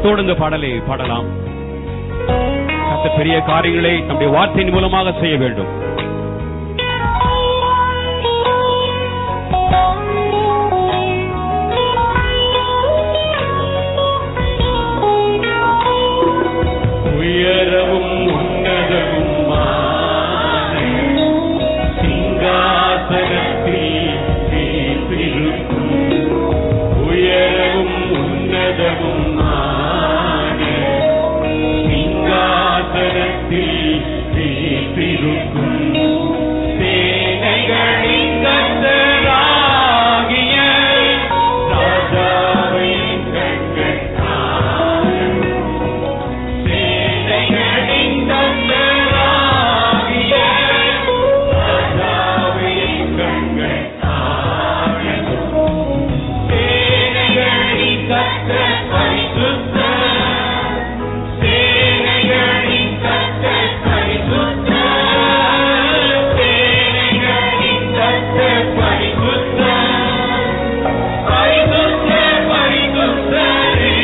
விசுவாசத்தோடு இந்த பாடலை பாடலாம் கர்த்தர் பெரிய காரியங்களை நம்முடைய வார்த்தையின் மூலமாக செய்ய வேண்டும் உயரவும் உன்னதவும் சிங்காசனத்தில் வீற்றிருக்கும் உயரவும் உன்னதவும் சிங்காசனத்தில் வீற்றிருக்கும் சேனைகளின் கர்த்தராகிய ராஜாவை கண்கள் காணும். சேனைகளின் கர்த்தராகிய ராஜாவை கண்கள் காணும். சேனைகளின் கர்த்தர் பரிசுத்தர். சேனைகளின் கர்த்தர் பரிசுத்தர். சேனைகளின் கர்த்தர் பரிசுத்தர். பரிசுத்தர், பரிசுத்தரே.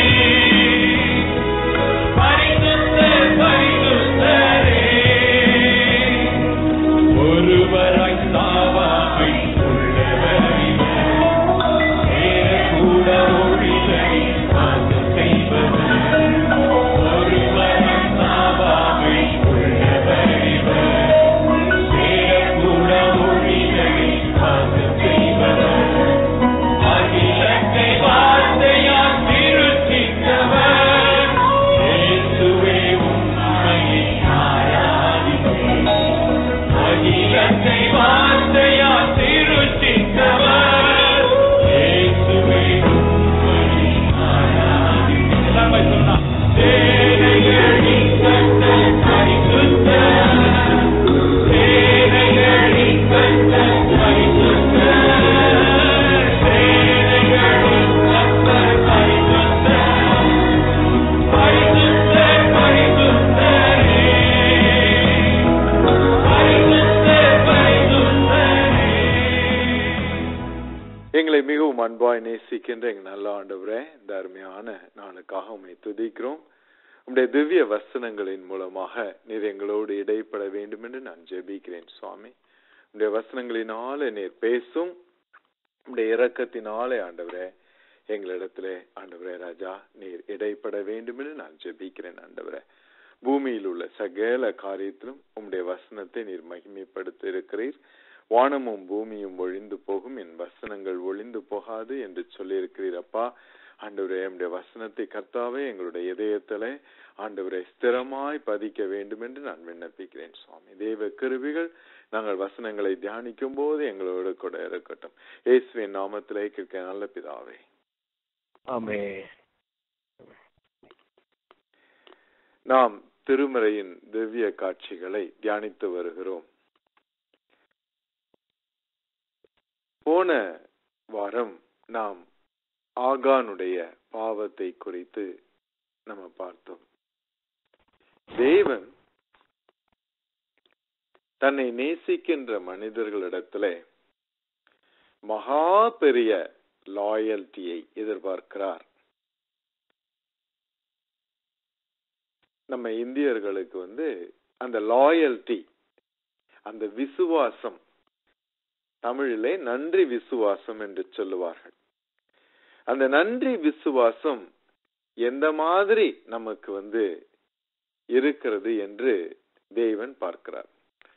பரிசுத்தர், பரிசுத்தரே. ஒருவராய் சாவாமை உள்ளவரிவர் சேரக்கூட ஒழிவை மாற்றம் செய்வது ஒருவராய் சாவாமை உள்ளவரிவர் சேரக்கூட ஒழிவை மாற்றம் செய்வது அகிலத்தை வார்த்தையால் திருச்சித்தவர் இயேசுவே உம்மையை ஆராதிப்பேன் அகிலத்தை வார்த்தையால் திருச்சித்தவர் இயேசுவே உம்மையை ஆராதிப்பேன் எல்லாமே சொன்னா சேனைகளின் கர்த்தர் பரிசுத்தர் சேனைகளின் கர்த்தர் பரிசுத்தர் சேனைகளின் கர்த்தர் பரிசுத்தர் பரிசுத்தர் பரிசுத்தரே பரிசுத்தர் பரிசுத்தரே எங்களை மிகவும் அன்பாய் நேசிக்கின்ற எங்க நல்ல ஆண்டவரே இந்த அருமையான நாளுக்காக உண்மை துதிக்கிறோம் உம்முடைய திவ்ய வசனங்களின் மூலமாக நீர் எங்களோடு இடைப்பட வேண்டும் என்று நான் ஜெபிக்கிறேன் சுவாமி உம்முடைய வசனங்களினாலே நீர் பேசும் உம்முடைய இரக்கத்தினாலே ஆண்டவரே எங்களிடத்திலே ஆண்டவரே ராஜா நீர் இடைப்பட வேண்டும் என்று நான் ஜெபிக்கிறேன் ஆண்டவரே பூமியில் உள்ள சகல காரியத்திலும் உம்முடைய வசனத்தை நீர் மகிமைப்படுத்தி இருக்கிறீர் வானமும் பூமியும் ஒழிந்து போகும் என் வசனங்கள் ஒழிந்து போகாது என்று சொல்லியிருக்கிறீர் அப்பா ஆண்டவரே நம்முடைய வசனத்தை கர்த்தாவே எங்களுடைய இதயத்திலே ஆண்டவரை ஸ்திரமாய் பதிக்க வேண்டும் என்று நான் விண்ணப்பிக்கிறேன் சுவாமி தேவ கிருபிகள் நாங்கள் வசனங்களை தியானிக்கும் போது எங்களோடு கூட இருக்கட்டும் இயேசுவின் நாமத்திலே கேட்க நல்ல பிதாவே ஆமே நாம் திருமறையின் திவ்ய காட்சிகளை தியானித்து வருகிறோம் போன வாரம் நாம் ஆகானுடைய பாவத்தை குறித்து நம்ம பார்த்தோம் தேவன் தன்னை நேசிக்கின்ற மனிதர்களிடத்துல மகா பெரிய லாயல்ட்டியை எதிர்பார்க்கிறார் நம்ம இந்தியர்களுக்கு வந்து அந்த லாயல்ட்டி அந்த விசுவாசம் தமிழிலே நன்றி விசுவாசம் என்று சொல்லுவார்கள் அந்த நன்றி விசுவாசம் எந்த மாதிரி நமக்கு வந்து இருக்கிறது என்று தேவன் பார்க்கிறார்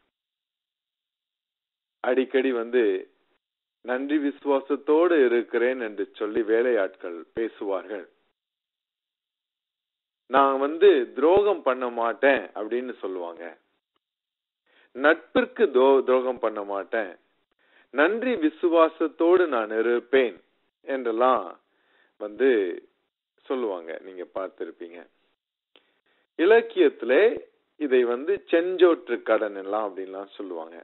அடிக்கடி வந்து நன்றி விசுவாசத்தோடு இருக்கிறேன் என்று சொல்லி வேலையாட்கள் பேசுவார்கள் நான் வந்து துரோகம் பண்ண மாட்டேன் அப்படின்னு சொல்லுவாங்க நட்பிற்கு தோ- துரோகம் பண்ண மாட்டேன் நன்றி விசுவாசத்தோடு நான் இருப்பேன் என்றெல்லாம் வந்து சொல்லுவாங்க நீங்க பார்த்திருப்பீங்க இலக்கியத்திலே இதை வந்து செஞ்சோற்று கடன் எல்லாம் அப்படின்லாம் சொல்லுவாங்க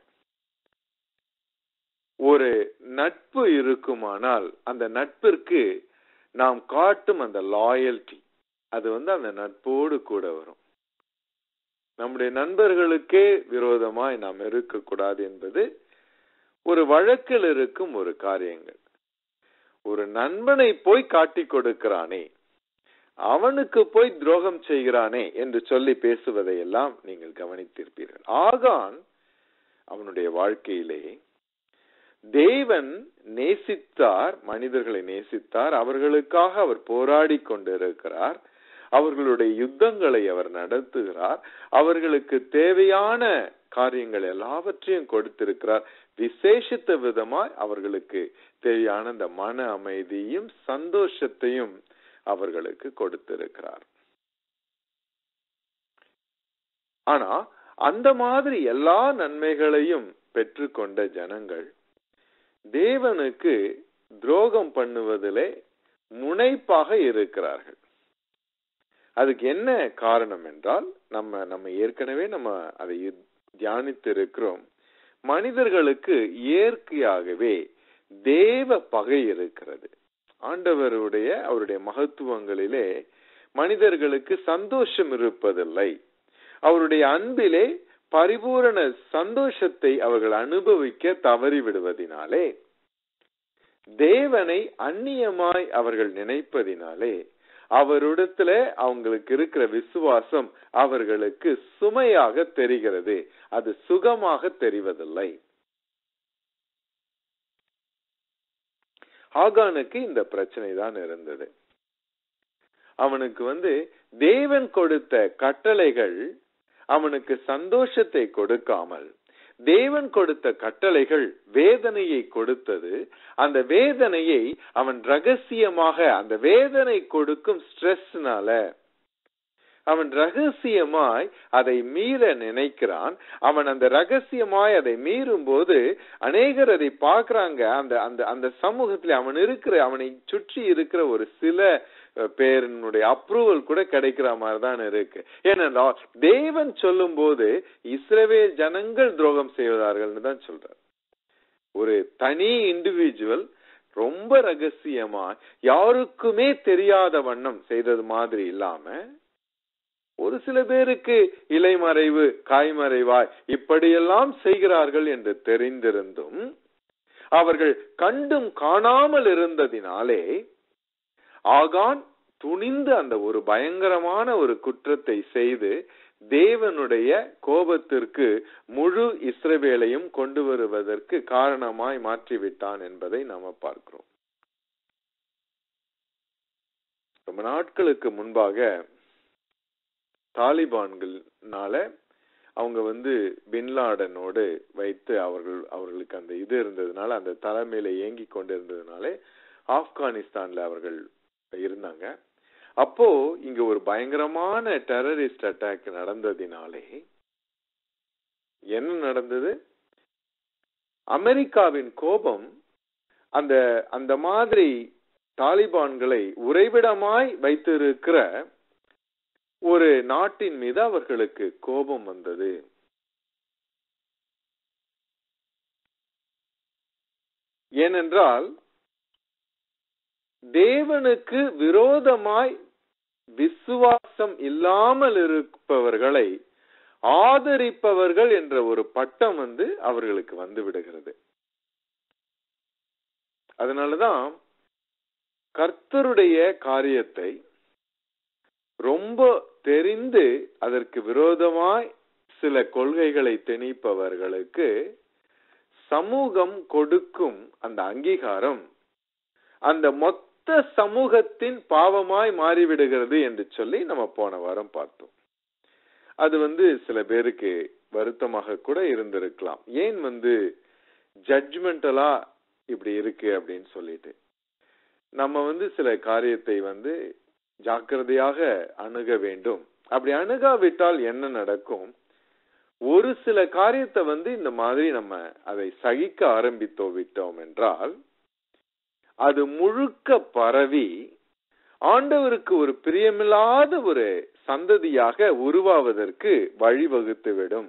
ஒரு நட்பு இருக்குமானால் அந்த நட்பிற்கு நாம் காட்டும் அந்த லாயல்ட்டி அது வந்து அந்த நட்போடு கூட வரும் நம்முடைய நண்பர்களுக்கே விரோதமாய் நாம் இருக்கக்கூடாது என்பது ஒரு வழக்கில் இருக்கும் ஒரு காரியங்கள் ஒரு நண்பனை போய் காட்டிக் கொடுக்கிறானே அவனுக்கு போய் துரோகம் செய்கிறானே என்று சொல்லி பேசுவதையெல்லாம் நீங்கள் கவனித்திருப்பீர்கள் ஆகான் அவனுடைய வாழ்க்கையிலே தேவன் நேசித்தார் மனிதர்களை நேசித்தார் அவர்களுக்காக அவர் போராடி கொண்டிருக்கிறார் அவர்களுடைய யுத்தங்களை அவர் நடத்துகிறார் அவர்களுக்கு தேவையான காரியங்கள் எல்லாவற்றையும் கொடுத்திருக்கிறார் விசேஷித்த விதமாய் அவர்களுக்கு தேவையான அந்த மன அமைதியும் சந்தோஷத்தையும் அவர்களுக்கு கொடுத்திருக்கிறார் ஆனா அந்த மாதிரி எல்லா நன்மைகளையும் பெற்றுக்கொண்ட ஜனங்கள் தேவனுக்கு துரோகம் பண்ணுவதிலே முனைப்பாக இருக்கிறார்கள் அதுக்கு என்ன காரணம் என்றால் நம்ம நம்ம ஏற்கனவே நம்ம அதை தியானித்து இருக்கிறோம் மனிதர்களுக்கு இயற்கையாகவே தேவ பகை இருக்கிறது ஆண்டவருடைய அவருடைய மகத்துவங்களிலே மனிதர்களுக்கு சந்தோஷம் இருப்பதில்லை அவருடைய அன்பிலே பரிபூரண சந்தோஷத்தை அவர்கள் அனுபவிக்க தவறிவிடுவதினாலே தேவனை அந்நியமாய் அவர்கள் நினைப்பதினாலே அவரிடத்துல அவங்களுக்கு இருக்கிற விசுவாசம் அவர்களுக்கு சுமையாக தெரிகிறது அது சுகமாக தெரிவதில்லை ஆகானுக்கு இந்த பிரச்சனை தான் இருந்தது அவனுக்கு வந்து தேவன் கொடுத்த கட்டளைகள் அவனுக்கு சந்தோஷத்தை கொடுக்காமல் தேவன் கொடுத்த கட்டளைகள் வேதனையை கொடுத்தது அந்த வேதனையை அவன் ரகசியமாக அந்த வேதனை கொடுக்கும் ஸ்ட்ரெஸ்னால அவன் ரகசியமாய் அதை மீற நினைக்கிறான் அவன் அந்த ரகசியமாய் அதை மீறும் போது அநேகர் அதை பார்க்கறாங்க அந்த அந்த அந்த சமூகத்துல அவன் இருக்கிற அவனை சுற்றி இருக்கிற ஒரு சில பேரனுடைய அப்ரூவல் கூட கிடைக்கிற மாதிரி தான் இருக்கு ஏனென்றால் தேவன் சொல்லும் போது இஸ்ரவேல் ஜனங்கள் துரோகம் செய்வதார்கள்னு தான் சொல்றார் ஒரு தனி இண்டிவிஜுவல் ரொம்ப ரகசியமா யாருக்குமே தெரியாத வண்ணம் செய்தது மாதிரி இல்லாம ஒரு சில பேருக்கு இலைமறைவு காய்மறைவாய் இப்படியெல்லாம் செய்கிறார்கள் என்று தெரிந்திருந்தும் அவர்கள் கண்டும் காணாமல் இருந்ததினாலே ஆகான் துணிந்து அந்த ஒரு பயங்கரமான ஒரு குற்றத்தை செய்து தேவனுடைய கோபத்திற்கு முழு இஸ்ரவேலையும் கொண்டு வருவதற்கு காரணமாய் மாற்றிவிட்டான் என்பதை நாம பார்க்கிறோம் ரொம்ப நாட்களுக்கு முன்பாக தாலிபான்கள்னால அவங்க வந்து பின்லாடனோடு வைத்து அவர்கள் அவர்களுக்கு அந்த இது இருந்ததுனால அந்த தலைமையில இயங்கி கொண்டிருந்ததுனாலே ஆப்கானிஸ்தான்ல அவர்கள் இருந்தாங்க அப்போ இங்க ஒரு பயங்கரமான டெரரிஸ்ட் அட்டாக் நடந்ததினாலே என்ன நடந்தது அமெரிக்காவின் கோபம் அந்த அந்த மாதிரி தாலிபான்களை உறைவிடமாய் வைத்திருக்கிற ஒரு நாட்டின் மீது அவர்களுக்கு கோபம் வந்தது ஏனென்றால் தேவனுக்கு விரோதமாய் விசுவாசம் இல்லாமல் இருப்பவர்களை ஆதரிப்பவர்கள் என்ற ஒரு பட்டம் வந்து அவர்களுக்கு வந்து விடுகிறது அதனாலதான் கர்த்தருடைய காரியத்தை ரொம்ப தெரிந்து அதற்கு விரோதமாய் சில கொள்கைகளை திணிப்பவர்களுக்கு சமூகம் கொடுக்கும் அந்த அங்கீகாரம் அந்த மொத்த சமூகத்தின் பாவமாய் மாறிவிடுகிறது என்று சொல்லி நம்ம போன வாரம் பார்த்தோம் அது வந்து சில பேருக்கு வருத்தமாக கூட இருந்திருக்கலாம் ஏன் வந்து ஜட்ஜ்மெண்டலா இப்படி இருக்கு அப்படின்னு சொல்லிட்டு நம்ம வந்து சில காரியத்தை வந்து ஜாக்கிரதையாக அணுக வேண்டும் அப்படி அணுகாவிட்டால் என்ன நடக்கும் ஒரு சில காரியத்தை வந்து இந்த மாதிரி நம்ம அதை சகிக்க ஆரம்பித்தோ விட்டோம் என்றால் அது முழுக்க பரவி ஆண்டவருக்கு ஒரு பிரியமில்லாத ஒரு சந்ததியாக உருவாவதற்கு வழிவகுத்து விடும்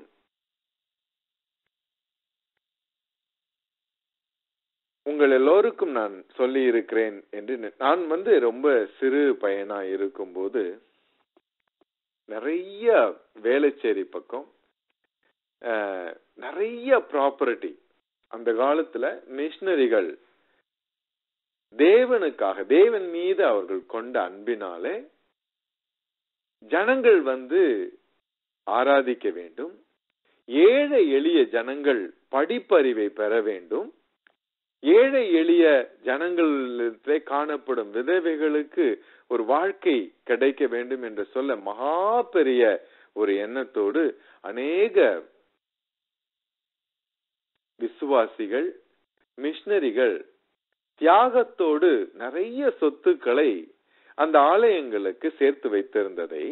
உங்கள் எல்லோருக்கும் நான் சொல்லி இருக்கிறேன் என்று நான் வந்து ரொம்ப சிறு பையனா இருக்கும்போது நிறைய வேலைச்சேரி பக்கம் நிறைய ப்ராப்பர்ட்டி அந்த காலத்துல மிஷினரிகள் தேவனுக்காக தேவன் மீது அவர்கள் கொண்ட அன்பினாலே ஜனங்கள் வந்து ஆராதிக்க வேண்டும் ஏழை எளிய ஜனங்கள் படிப்பறிவை பெற வேண்டும் ஏழை எளிய ஜனங்களிலே காணப்படும் விதவைகளுக்கு ஒரு வாழ்க்கை கிடைக்க வேண்டும் என்று சொல்ல மகா பெரிய ஒரு எண்ணத்தோடு அநேக விசுவாசிகள் மிஷனரிகள் தியாகத்தோடு நிறைய சொத்துக்களை அந்த ஆலயங்களுக்கு சேர்த்து வைத்திருந்ததை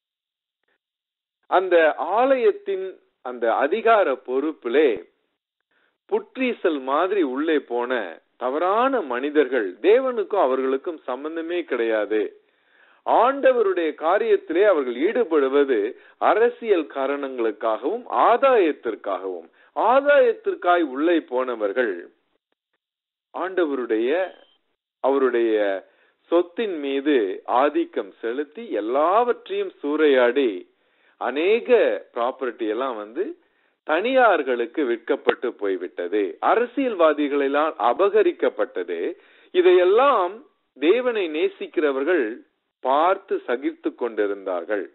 அந்த ஆலயத்தின் அந்த அதிகார பொறுப்பிலே புற்றீசல் மாதிரி உள்ளே போன தவறான மனிதர்கள் தேவனுக்கும் அவர்களுக்கும் சம்பந்தமே கிடையாது ஆண்டவருடைய காரியத்திலே அவர்கள் ஈடுபடுவது அரசியல் காரணங்களுக்காகவும் ஆதாயத்திற்காகவும் ஆதாயத்திற்காய் உள்ளே போனவர்கள் ஆண்டவருடைய அவருடைய சொத்தின் மீது ஆதிக்கம் செலுத்தி எல்லாவற்றையும் சூறையாடி அநேக ப்ராப்பர்ட்டி எல்லாம் வந்து தனியார்களுக்கு விற்கப்பட்டு போய்விட்டது அரசியல்வாதிகளெல்லாம் அபகரிக்கப்பட்டது இதையெல்லாம் தேவனை நேசிக்கிறவர்கள் பார்த்து சகித்து கொண்டிருந்தார்கள்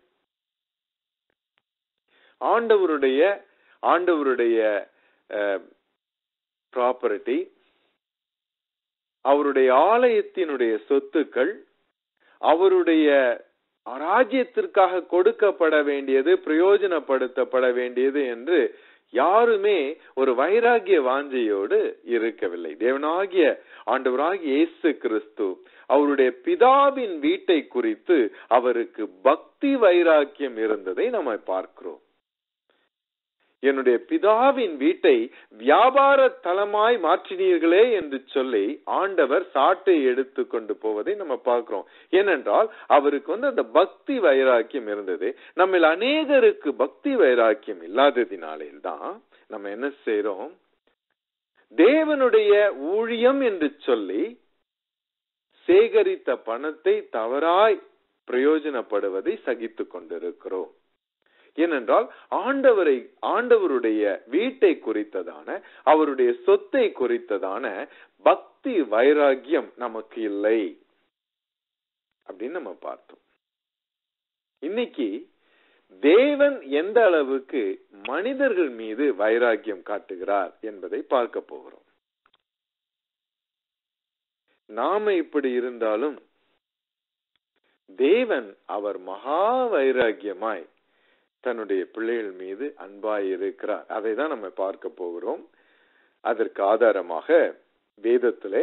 ஆண்டவருடைய ஆண்டவருடைய ப்ராப்பர்ட்டி அவருடைய ஆலயத்தினுடைய சொத்துக்கள் அவருடைய ராஜ்யத்திற்காக கொடுக்கப்பட வேண்டியது பிரயோஜனப்படுத்தப்பட வேண்டியது என்று யாருமே ஒரு வைராகிய வாஞ்சையோடு இருக்கவில்லை தேவனாகிய ஆண்டவராகிய இயேசு கிறிஸ்து அவருடைய பிதாவின் வீட்டை குறித்து அவருக்கு பக்தி வைராக்கியம் இருந்ததை நம்ம பார்க்கிறோம் என்னுடைய பிதாவின் வீட்டை வியாபார தலமாய் மாற்றினீர்களே என்று சொல்லி ஆண்டவர் சாட்டை எடுத்து கொண்டு போவதை நம்ம பார்க்கிறோம் ஏனென்றால் அவருக்கு வந்து அந்த பக்தி வைராக்கியம் இருந்தது நம்ம அநேகருக்கு பக்தி வைராக்கியம் இல்லாததினாலே தான் நம்ம என்ன செய்யறோம் தேவனுடைய ஊழியம் என்று சொல்லி சேகரித்த பணத்தை தவறாய் பிரயோஜனப்படுவதை சகித்துக் கொண்டிருக்கிறோம் ஏனென்றால் ஆண்டவரை ஆண்டவருடைய வீட்டை குறித்ததான அவருடைய சொத்தை குறித்ததான பக்தி வைராகியம் நமக்கு இல்லை அப்படின்னு நம்ம பார்த்தோம் இன்னைக்கு தேவன் எந்த அளவுக்கு மனிதர்கள் மீது வைராகியம் காட்டுகிறார் என்பதை பார்க்க போகிறோம் நாம இப்படி இருந்தாலும் தேவன் அவர் மகா வைராகியமாய் தன்னுடைய பிள்ளைகள் மீது அன்பாய் இருக்கிறார் அதை தான் நம்ம பார்க்க போகிறோம் அதற்கு ஆதாரமாக வேதத்திலே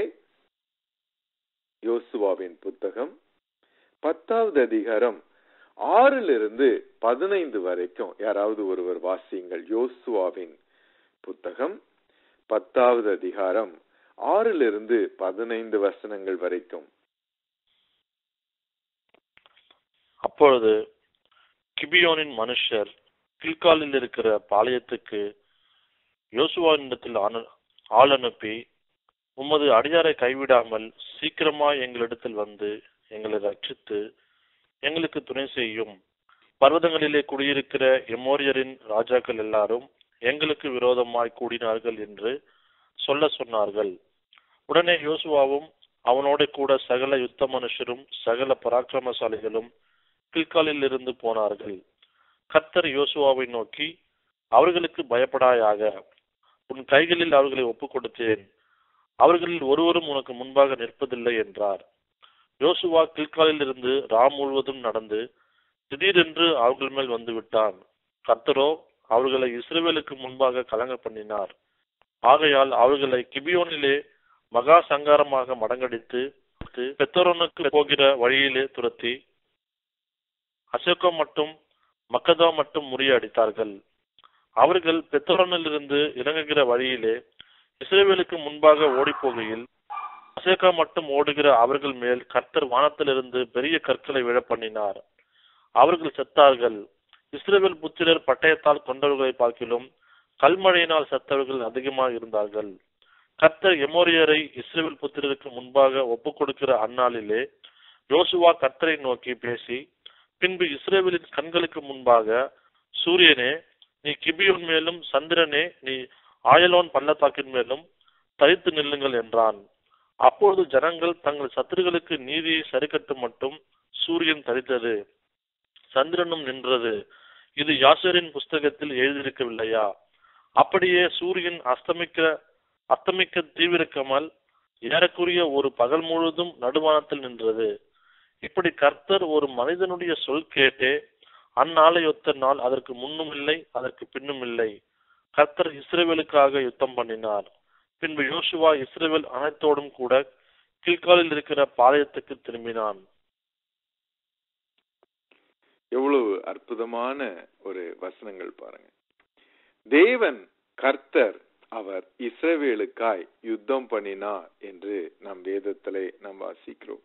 யோசுவாவின் புத்தகம் பத்தாவது அதிகாரம் ஆறிலிருந்து பதினைந்து வரைக்கும் யாராவது ஒருவர் வாசியுங்கள் யோசுவாவின் புத்தகம் பத்தாவது அதிகாரம் ஆறிலிருந்து பதினைந்து வசனங்கள் வரைக்கும் அப்பொழுது கிபியோனின் மனுஷர் கில்காலில் இருக்கிற பாளையத்துக்கு யோசுவானிடத்தில் ஆன- ஆள் அனுப்பி உமது அடியாரை கைவிடாமல் சீக்கிரமாய் எங்களிடத்தில் வந்து எங்களை ரட்சித்து எங்களுக்கு துணை செய்யும் பர்வதங்களிலே குடியிருக்கிற எமோரியரின் ராஜாக்கள் எல்லாரும் எங்களுக்கு விரோதமாய் கூடினார்கள் என்று சொல்ல சொன்னார்கள் உடனே யோசுவாவும் அவனோட கூட சகல யுத்த மனுஷரும் சகல பராக்கிரமசாலிகளும் கில்காலில் இருந்து போனார்கள் கர்த்தர் யோசுவாவை நோக்கி அவர்களுக்கு பயப்படாயாக உன் கைகளில் அவர்களை ஒப்புக் கொடுத்தேன் அவர்களில் ஒருவரும் உனக்கு முன்பாக நிற்பதில்லை என்றார் யோசுவா கில்காலில் இருந்து ராம் முழுவதும் நடந்து திடீரென்று அவர்கள் மேல் வந்து விட்டான் கர்த்தரோ அவர்களை இஸ்ரவேலுக்கு முன்பாக கலங்க பண்ணினார் ஆகையால் அவர்களை கிபியோனிலே மகா சங்காரமாக மடங்கடித்து பெத்தோரனுக்கு போகிற வழியிலே துரத்தி அசோகா மட்டும் மக்கதா மட்டும் முறியடித்தார்கள் அவர்கள் பெத்தோரனிலிருந்து இறங்குகிற வழியிலே இஸ்ரேவேலுக்கு முன்பாக ஓடிப்போகையில் அசேக்கா மட்டும் ஓடுகிற அவர்கள் மேல் கர்த்தர் வானத்திலிருந்து பெரிய கற்களை விழ பண்ணினார் அவர்கள் செத்தார்கள் இஸ்ரேவேல் புத்திரர் பட்டயத்தால் கொண்டவர்களை பார்க்கிலும் கல்மழையினால் செத்தவர்கள் அதிகமாக இருந்தார்கள் கர்த்தர் எமோரியரை இஸ்ரேல் புத்திரருக்கு முன்பாக ஒப்புக் கொடுக்கிற அந்நாளிலே யோசுவா கர்த்தரை நோக்கி பேசி பின்பு இஸ்ரேவேலின் கண்களுக்கு முன்பாக சூரியனே நீ கிபியோன் மேலும் சந்திரனே நீ ஆயலோன் பள்ளத்தாக்கின் மேலும் தரித்து நில்லுங்கள் என்றான் அப்பொழுது ஜனங்கள் தங்கள் சத்துருகளுக்கு நீதியை சரிக்கட்டு மட்டும் சூரியன் தரித்தது சந்திரனும் நின்றது இது யாசரின் புஸ்தகத்தில் எழுதியிருக்கவில்லையா அப்படியே சூரியன் அஸ்தமிக்க அஸ்தமிக்க தீவிரக்காமல் ஏறக்குறைய ஒரு பகல் முழுதும் நடுவானத்தில் நின்றது இப்படி கர்த்தர் ஒரு மனிதனுடைய சொல் கேட்டே அந்நாளை ஒத்த நாள் அதற்கு முன்னும் இல்லை அதற்கு பின்னும் இல்லை கர்த்தர் இஸ்ரேவேலுக்காக யுத்தம் பண்ணினார் பின்பு யோசுவா இஸ்ரேவேல் அனைத்தோடும் கூட கில்காலில் இருக்கிற பாளையத்துக்கு திரும்பினான் எவ்வளவு அற்புதமான ஒரு வசனங்கள் பாருங்க தேவன் கர்த்தர் அவர் இஸ்ரவேலுக்காய் யுத்தம் பண்ணினார் என்று நம் வேதத்திலே நாம் வாசிக்கிறோம்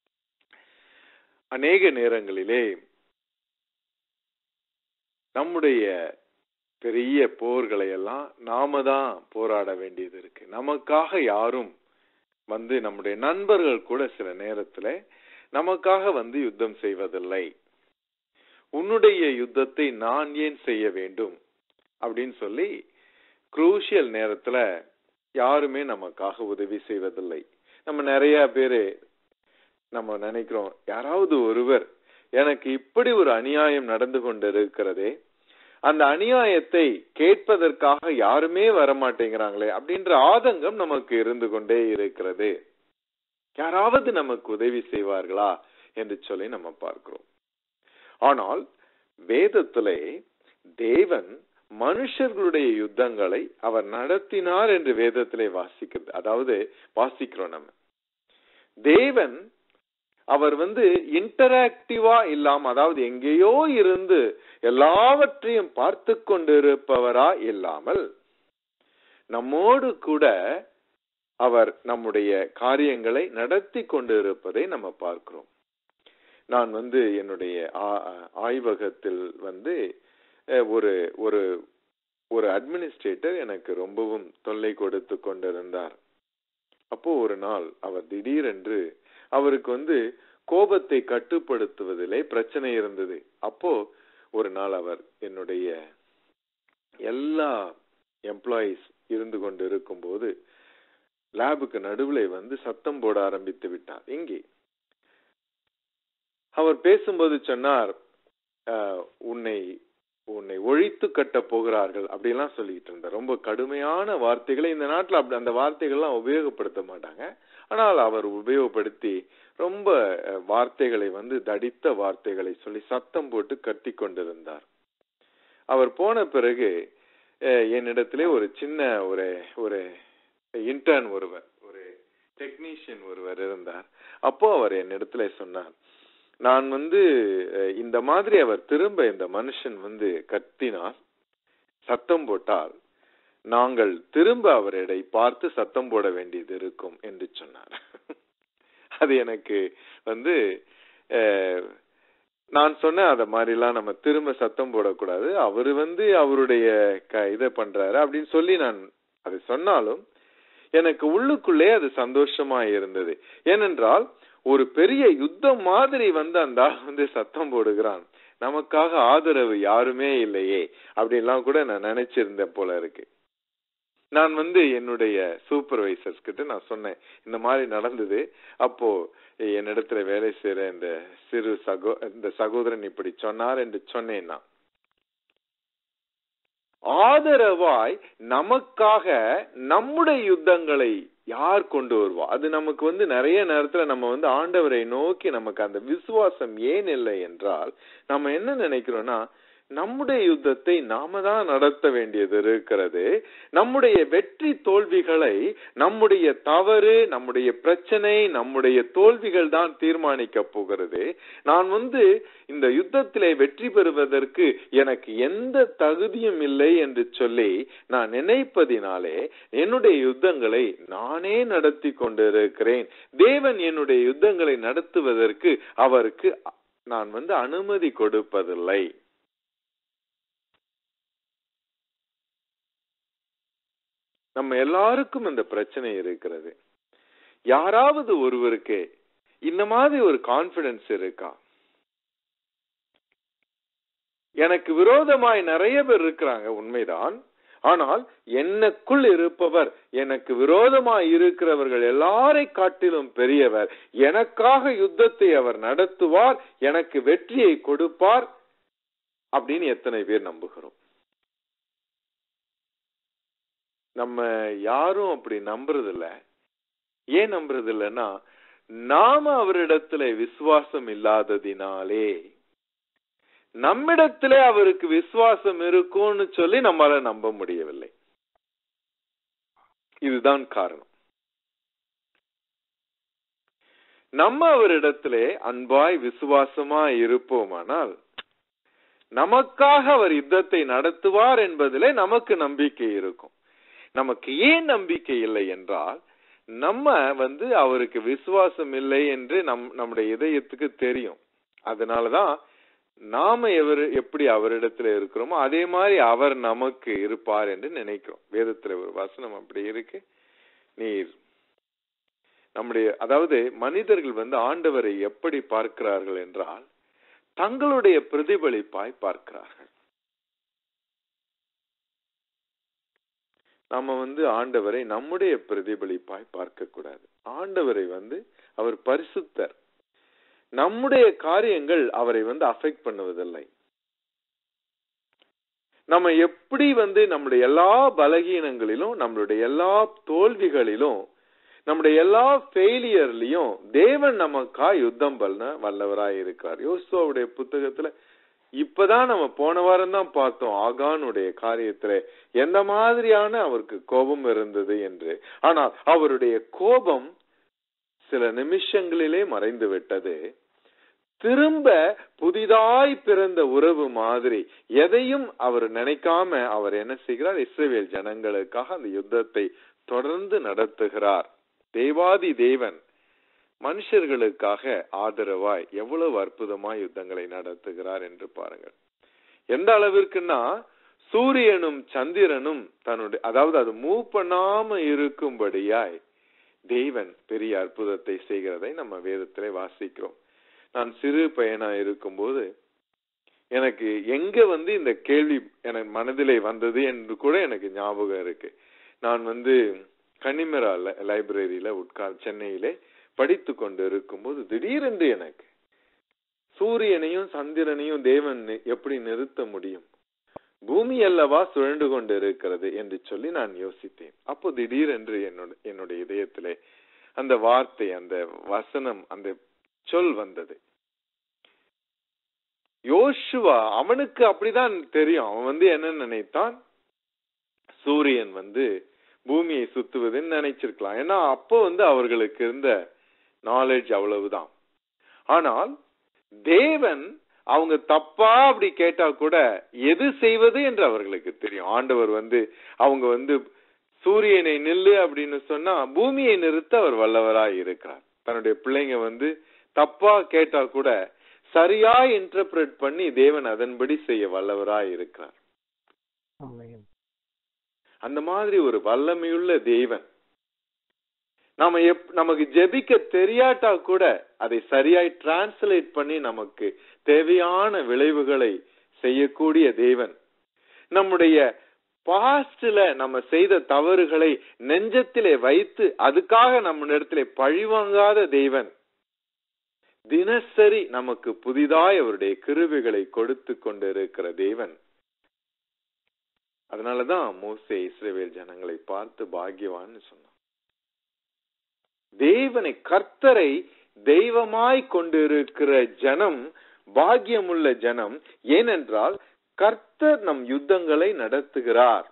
அநேக நேரங்களிலே நம்முடைய பெரிய போர்களை எல்லாம் நாம தான் போராட வேண்டியது இருக்கு நமக்காக யாரும் வந்து நம்முடைய நண்பர்கள் கூட சில நேரத்துல நமக்காக வந்து யுத்தம் செய்வதில்லை உன்னுடைய யுத்தத்தை நான் ஏன் செய்ய வேண்டும் அப்படின்னு சொல்லி குரூஷியல் நேரத்துல யாருமே நமக்காக உதவி செய்வதில்லை நம்ம நிறைய பேரு நம்ம நினைக்கிறோம் யாராவது ஒருவர் எனக்கு இப்படி ஒரு அநியாயம் நடந்து கொண்டிருக்கிறதே அந்த அநியாயத்தை கேட்பதற்காக யாருமே வரமாட்டேங்கிறாங்களே அப்படின்ற ஆதங்கம் நமக்கு இருந்து கொண்டே இருக்கிறது யாராவது நமக்கு உதவி செய்வார்களா என்று சொல்லி நம்ம பார்க்கிறோம் ஆனால் வேதத்திலே தேவன் மனுஷர்களுடைய யுத்தங்களை அவர் நடத்தினார் என்று வேதத்திலே வாசிக்கிறது அதாவது வாசிக்கிறோம் நம்ம தேவன் அவர் வந்து இன்டராக்டிவா இல்லாம அதாவது எங்கேயோ இருந்து எல்லாவற்றையும் பார்த்து கொண்டிருப்பவரா இல்லாமல் நம்மோடு கூட அவர் நம்முடைய காரியங்களை நடத்தி கொண்டிருப்பதை நம்ம பார்க்கிறோம் நான் வந்து என்னுடைய ஆ- ஆய்வகத்தில் வந்து அஹ், ஒரு ஒரு ஒரு அட்மினிஸ்ட்ரேட்டர் எனக்கு ரொம்பவும் தொல்லை கொடுத்து கொண்டிருந்தார் அப்போ ஒரு நாள் அவர் திடீரென்று அவருக்கு வந்து கோபத்தை கட்டுப்படுத்துவதிலே பிரச்சனை இருந்தது அப்போ ஒரு நாள் அவர் என்னுடைய எல்லா எம்ப்ளாயீஸ் இருந்து கொண்டு இருக்கும்போது லேபுக்கு நடுவுல வந்து சத்தம் போட ஆரம்பித்து விட்டார் இங்கே அவர் பேசும்போது சொன்னார் "அஹ், உன்னை உன்னை ஒழித்து கட்ட போகிறார்கள் அப்படிலாம் சொல்லிட்டு இருந்தார் ரொம்ப கடுமையான வார்த்தைகளை இந்த நாட்டுல அப்படி அந்த வார்த்தைகள்லாம் உபயோகப்படுத்த மாட்டாங்க ஆனால் அவர் உபயோகப்படுத்தி ரொம்ப அஹ், வார்த்தைகளை வந்து தடித்த வார்த்தைகளை சொல்லி சத்தம் போட்டு கத்தி கொண்டிருந்தார் அவர் போன பிறகு அஹ், என்னிடத்திலே ஒரு சின்ன ஒரு ஒரு இன்டர்ன் ஒருவர் ஒரு டெக்னீஷியன் ஒருவர் இருந்தார் அப்போ அவர் என்னிடத்துல சொன்னார் நான் வந்து அஹ், இந்த மாதிரி அவர் திரும்ப இந்த மனுஷன் வந்து கத்தினார் சத்தம் போட்டால் நாங்கள் திரும்ப அவரிடை பார்த்து சத்தம் போட வேண்டியது இருக்கும் என்று சொன்னார் அது எனக்கு வந்து அஹ், நான் சொன்னேன் அத மாதிரிலாம் நம்ம திரும்ப சத்தம் போடக்கூடாது அவரு வந்து அவருடைய க இதை பண்றாரு அப்படின்னு சொல்லி நான் அதை சொன்னாலும் எனக்கு உள்ளுக்குள்ளே அது சந்தோஷமா இருந்தது ஏனென்றால் ஒரு பெரிய யுத்தம் மாதிரி வந்து அந்த ஆள் வந்து சத்தம் போடுகிறான் நமக்காக ஆதரவு யாருமே இல்லையே அப்படின்லாம் கூட நான் நினைச்சிருந்தேன் போல இருக்கு நான் வந்து என்னுடைய சூப்பர்வைசர்ஸ் கிட்ட நான் சொன்னேன் இந்த மாதிரி நடந்தது அப்போ என்னிடத்துல வேலை செய்யற இந்த சிறு சகோ இந்த சகோதரன் இப்படி சொன்னார் என்று சொன்னேன் நான் ஆதரவாய் நமக்காக நம்முடைய யுத்தங்களை யார் கொண்டு வருவா அது நமக்கு வந்து நிறைய நேரத்துல நம்ம வந்து ஆண்டவரை நோக்கி நமக்கு அந்த விசுவாசம் ஏன் இல்லை என்றால் நம்ம என்ன நினைக்கிறோம்னா நம்முடைய யுத்தத்தை நாம தான் நடத்த வேண்டியது இருக்கிறது நம்முடைய வெற்றி தோல்விகளை நம்முடைய தவறு நம்முடைய பிரச்சனை நம்முடைய தோல்விகள் தான் தீர்மானிக்க போகிறது நான் வந்து இந்த யுத்தத்திலே வெற்றி பெறுவதற்கு எனக்கு எந்த தகுதியும் இல்லை என்று சொல்லி நான் நினைப்பதினாலே என்னுடைய யுத்தங்களை நானே நடத்தி கொண்டிருக்கிறேன் தேவன் என்னுடைய யுத்தங்களை நடத்துவதற்கு அவருக்கு நான் வந்து அனுமதி கொடுப்பதில்லை நம்ம எல்லாருக்கும் இந்த பிரச்சனை இருக்கிறது யாராவது ஒருவருக்கு இந்த மாதிரி ஒரு கான்பிடன்ஸ் இருக்கா எனக்கு விரோதமாய் நிறைய பேர் இருக்கிறாங்க உண்மைதான் ஆனால் எனக்குள் இருப்பவர் எனக்கு விரோதமாய் இருக்கிறவர்கள் எல்லாரை காட்டிலும் பெரியவர் எனக்காக யுத்தத்தை அவர் நடத்துவார் எனக்கு வெற்றியை கொடுப்பார் அப்படின்னு எத்தனை பேர் நம்புகிறோம் நம்ம யாரும் அப்படி நம்புறது இல்ல ஏன் நம்புறது இல்லைன்னா நாம அவரிடத்துல விசுவாசம் இல்லாததினாலே நம்மிடத்திலே அவருக்கு விசுவாசம் இருக்கும்னு சொல்லி நம்மால நம்ப முடியவில்லை இதுதான் காரணம் நம்ம அவரிடத்திலே அன்பாய் விசுவாசமா இருப்போமானால் நமக்காக அவர் யுத்தத்தை நடத்துவார் என்பதிலே நமக்கு நம்பிக்கை இருக்கும் நமக்கு ஏன் நம்பிக்கை இல்லை என்றால் நம்ம வந்து அவருக்கு விசுவாசம் இல்லை என்று நம் நம்முடைய இதயத்துக்கு தெரியும் அதனாலதான் நாம எவர் எப்படி அவரிடத்துல இருக்கிறோமோ அதே மாதிரி அவர் நமக்கு இருப்பார் என்று நினைக்கிறோம் வேதத்துல ஒரு வசனம் அப்படி இருக்கு நீர் நம்முடைய அதாவது மனிதர்கள் வந்து ஆண்டவரை எப்படி பார்க்கிறார்கள் என்றால் தங்களுடைய பிரதிபலிப்பாய் பார்க்கிறார்கள் நம்ம வந்து ஆண்டவரை நம்முடைய பிரதிபலிப்பாய் பார்க்க கூடாது ஆண்டவரை வந்து அவர் பரிசுத்தர் நம்முடைய காரியங்கள் அவரை வந்து அஃபெக்ட் பண்ணுவதில்லை நம்ம எப்படி வந்து நம்முடைய எல்லா பலகீனங்களிலும் நம்மளுடைய எல்லா தோல்விகளிலும் நம்முடைய எல்லா ஃபெயிலியர்லயும் தேவன் நமக்கா யுத்தம் பண்ண வல்லவராய் இருக்கிறார் யோசுவாவுடைய புத்தகத்துல இப்பதான் நம்ம போன வாரம் தான் பார்த்தோம் ஆகானுடைய காரியத்துல எந்த மாதிரியான அவருக்கு கோபம் இருந்தது என்று ஆனால் அவருடைய கோபம் சில நிமிஷங்களிலே மறைந்து விட்டது திரும்ப புதிதாய் பிறந்த உறவு மாதிரி எதையும் அவர் நினைக்காம அவர் என்ன செய்கிறார் இஸ்ரேல் ஜனங்களுக்காக அந்த யுத்தத்தை தொடர்ந்து நடத்துகிறார் தேவாதி தேவன் மனுஷர்களுக்காக ஆதரவாய் எவ்வளவு அற்புதமாய் யுத்தங்களை நடத்துகிறார் என்று பாருங்கள் எந்த அளவிற்குன்னா சூரியனும் சந்திரனும் தன்னுடைய அதாவது அது மூவ் பண்ணாம இருக்கும்படியாய் தேவன் பெரிய அற்புதத்தை செய்கிறதை நம்ம வேதத்திலே வாசிக்கிறோம் நான் சிறு பையனா இருக்கும்போது எனக்கு எங்க வந்து இந்த கேள்வி எனக்கு மனதிலே வந்தது என்று கூட எனக்கு ஞாபகம் இருக்கு நான் வந்து கன்னிமரா லைப்ரரியில உட்கார் சென்னையிலே படித்து கொண்டு இருக்கும்போது திடீரென்று எனக்கு சூரியனையும் சந்திரனையும் தேவன் எப்படி நிறுத்த முடியும் பூமி அல்லவா சுழண்டு கொண்டு இருக்கிறது என்று சொல்லி நான் யோசித்தேன் அப்போ திடீரென்று என்னோட என்னுடைய இதயத்திலே அந்த வார்த்தை அந்த வசனம் அந்த சொல் வந்தது யோசுவா அவனுக்கு அப்படிதான் தெரியும் அவன் வந்து என்ன நினைத்தான் சூரியன் வந்து பூமியை சுத்துவதுன்னு நினைச்சிருக்கலாம் ஏன்னா அப்போ வந்து அவர்களுக்கு இருந்த நாலேஜ் அவ்வளவுதான் ஆனால் தேவன் அவங்க தப்பா அப்படி கேட்டா கூட எது செய்வது என்று அவர்களுக்கு தெரியும் ஆண்டவர் வந்து அவங்க வந்து சூரியனை நில்லு அப்படின்னு சொன்னா பூமியை நிறுத்த அவர் வல்லவராய் இருக்கிறார் தன்னுடைய பிள்ளைங்க வந்து தப்பா கேட்டா கூட சரியா இன்டர்பிரட் பண்ணி தேவன் அதன்படி செய்ய வல்லவராய் இருக்கிறார் அந்த மாதிரி ஒரு வல்லமையுள்ள தேவன் நாம எப் நமக்கு ஜெபிக்க தெரியாட்டா கூட அதை சரியாய் டிரான்ஸ்லேட் பண்ணி நமக்கு தேவையான விளைவுகளை செய்யக்கூடிய தேவன் நம்முடைய பாஸ்ட்ல நம்ம செய்த தவறுகளை நெஞ்சத்திலே வைத்து அதுக்காக நம்ம இடத்திலே பழிவாங்காத தேவன் தினசரி நமக்கு புதிதாய் அவருடைய கிருவிகளை கொடுத்து கொண்டு இருக்கிற தேவன் அதனாலதான் மோசே இஸ்ரேவேல் ஜனங்களை பார்த்து பாக்கியவான்னு சொன்னான் தேவனை கர்த்தரை தெய்வமாய் கொண்டிருக்கிற ஜனம் பாக்கியமுள்ள ஜனம் ஏனென்றால் கர்த்தர் நம் யுத்தங்களை நடத்துகிறார்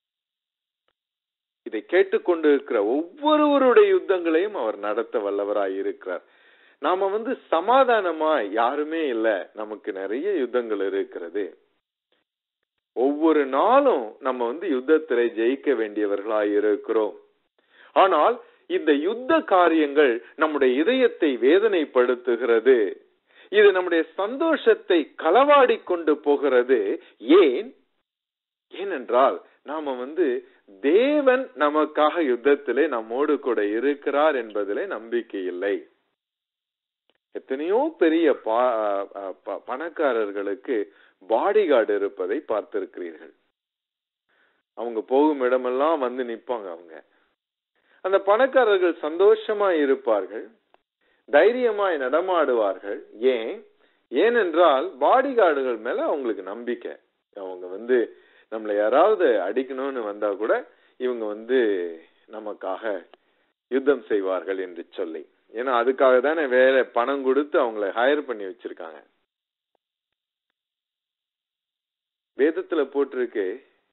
இதை கேட்டுக்கொண்டிருக்கிற ஒவ்வொருவருடைய யுத்தங்களையும் அவர் நடத்த வல்லவராய் இருக்கிறார் நாம வந்து சமாதானமாய் யாருமே இல்ல நமக்கு நிறைய யுத்தங்கள் இருக்கிறது ஒவ்வொரு நாளும் நம்ம வந்து யுத்தத்திலே ஜெயிக்க வேண்டியவர்களாய் இருக்கிறோம் ஆனால் இந்த யுத்த காரியங்கள் நம்முடைய இதயத்தை வேதனைப்படுத்துகிறது இது நம்முடைய சந்தோஷத்தை களவாடி கொண்டு போகிறது ஏன் ஏனென்றால் நாம வந்து தேவன் நமக்காக யுத்தத்திலே நம்மோடு கூட இருக்கிறார் என்பதிலே நம்பிக்கை இல்லை எத்தனையோ பெரிய பணக்காரர்களுக்கு பாடி கார்டு இருப்பதை பார்த்திருக்கிறீர்கள் அவங்க போகும் இடமெல்லாம் வந்து நிப்பாங்க அவங்க அந்த பணக்காரர்கள் சந்தோஷமா இருப்பார்கள் தைரியமாய் நடமாடுவார்கள் ஏன் ஏனென்றால் பாடிகார்டுகள் மேல அவங்களுக்கு நம்பிக்கை அவங்க வந்து நம்மளை யாராவது அடிக்கணும்னு வந்தா கூட இவங்க வந்து நமக்காக யுத்தம் செய்வார்கள் என்று சொல்லி ஏன்னா அதுக்காக தானே வேலை பணம் கொடுத்து அவங்கள ஹையர் பண்ணி வச்சிருக்காங்க வேதத்துல போட்டிருக்கு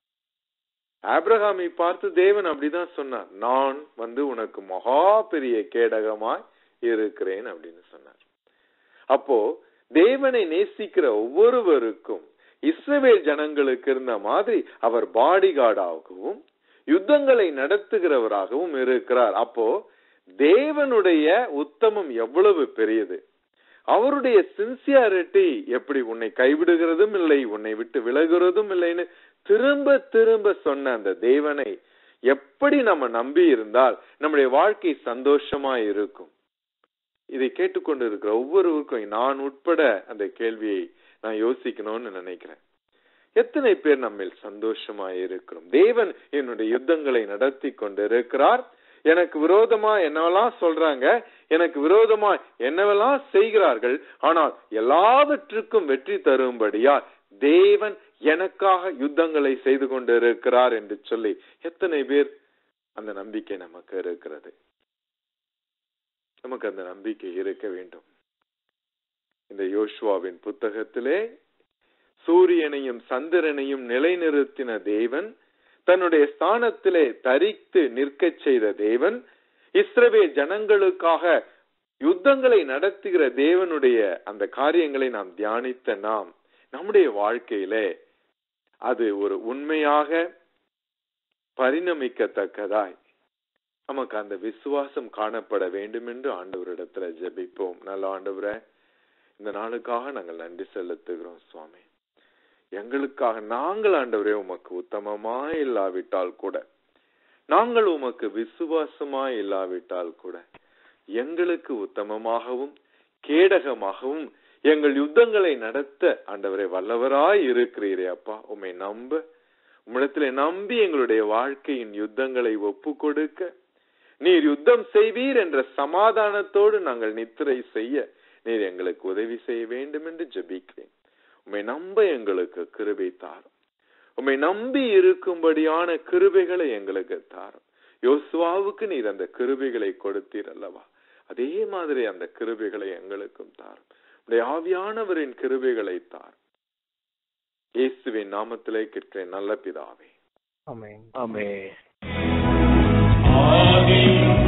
ஆபிரகாமை பார்த்து தேவன் அப்படிதான் சொன்னார் நான் வந்து உனக்கு மகா பெரிய கேடகமாய் இருக்கிறேன் அப்படின்னு சொன்னார் அப்போ தேவனை நேசிக்கிற ஒவ்வொருவருக்கும் இஸ்ரவேல் ஜனங்களுக்கு இருந்த மாதிரி அவர் பாடிகார்டாகவும் யுத்தங்களை நடத்துகிறவராகவும் இருக்கிறார் அப்போ தேவனுடைய உத்தமம் எவ்வளவு பெரியது அவருடைய சின்சியாரிட்டி எப்படி உன்னை கைவிடுகிறதும் இல்லை உன்னை விட்டு விலகுறதும் இல்லைன்னு திரும்ப திரும்ப சொன்ன அந்த தேவனை எப்படி நம்ம நம்பி இருந்தால் நம்முடைய வாழ்க்கை சந்தோஷமா இருக்கும் இதை கேட்டுக்கொண்டு இருக்கிற ஒவ்வொருவருக்கும் நான் உட்பட அந்த கேள்வியை நான் யோசிக்கணும்னு நினைக்கிறேன் எத்தனை பேர் நம்ம சந்தோஷமா இருக்கிறோம் தேவன் என்னுடைய யுத்தங்களை நடத்தி கொண்டு இருக்கிறார் எனக்கு விரோதமா என்னவெல்லாம் சொல்றாங்க எனக்கு விரோதமா என்னவெல்லாம் செய்கிறார்கள் ஆனால் எல்லாவற்றுக்கும் வெற்றி தரும்படியா தேவன் எனக்காக யுத்தங்களை செய்து கொண்டு இருக்கிறார் என்று சொல்லி எத்தனை பேர் அந்த நம்பிக்கை நமக்கு இருக்கிறது நமக்கு அந்த நம்பிக்கை இருக்க வேண்டும் இந்த யோசுவாவின் புத்தகத்திலே சூரியனையும் சந்திரனையும் நிலைநிறுத்தின தேவன் தன்னுடைய ஸ்தானத்திலே தரித்து நிற்கச் செய்த தேவன் இஸ்ரவே ஜனங்களுக்காக யுத்தங்களை நடத்துகிற தேவனுடைய அந்த காரியங்களை நாம் தியானித்த நாம் நம்முடைய வாழ்க்கையிலே அது ஒரு உண்மையாக பரிணமிக்கத்தக்கதாய் நமக்கு அந்த விசுவாசம் காணப்பட வேண்டும் என்று ஆண்டவரிடத்துல ஜெபிப்போம் நல்ல ஆண்டவரே இந்த நாளுக்காக நாங்கள் நன்றி செலுத்துகிறோம் சுவாமி எங்களுக்காக நாங்கள் ஆண்டவரே உமக்கு உத்தமமா இல்லாவிட்டால் கூட நாங்கள் உமக்கு விசுவாசமா இல்லாவிட்டால் கூட எங்களுக்கு உத்தமமாகவும் கேடகமாகவும் எங்கள் யுத்தங்களை நடத்த ஆண்டவரை வல்லவராய் இருக்கிறீரே அப்பா உம்மை நம்ப உம்மிடத்திலே நம்பி எங்களுடைய வாழ்க்கையின் யுத்தங்களை ஒப்பு கொடுக்க நீர் யுத்தம் செய்வீர் என்ற சமாதானத்தோடு நாங்கள் நித்திரை செய்ய நீர் எங்களுக்கு உதவி செய்ய வேண்டும் என்று ஜெபிக்கிறேன் உம்மை நம்ப எங்களுக்கு கிருபை தாரும் உம்மை நம்பி இருக்கும்படியான கிருபைகளை எங்களுக்கு தாரும் யோசுவாவுக்கு நீர் அந்த கிருபைகளை கொடுத்தீர் அல்லவா அதே மாதிரி அந்த கிருபைகளை எங்களுக்கும் தாரும் உடைய ஆவியானவரின் கிருபைகளை தார் இயேசுவின் நாமத்திலே கேட்கிறேன் நல்ல பிதாவே ஆமென் ஆமென் ஆதி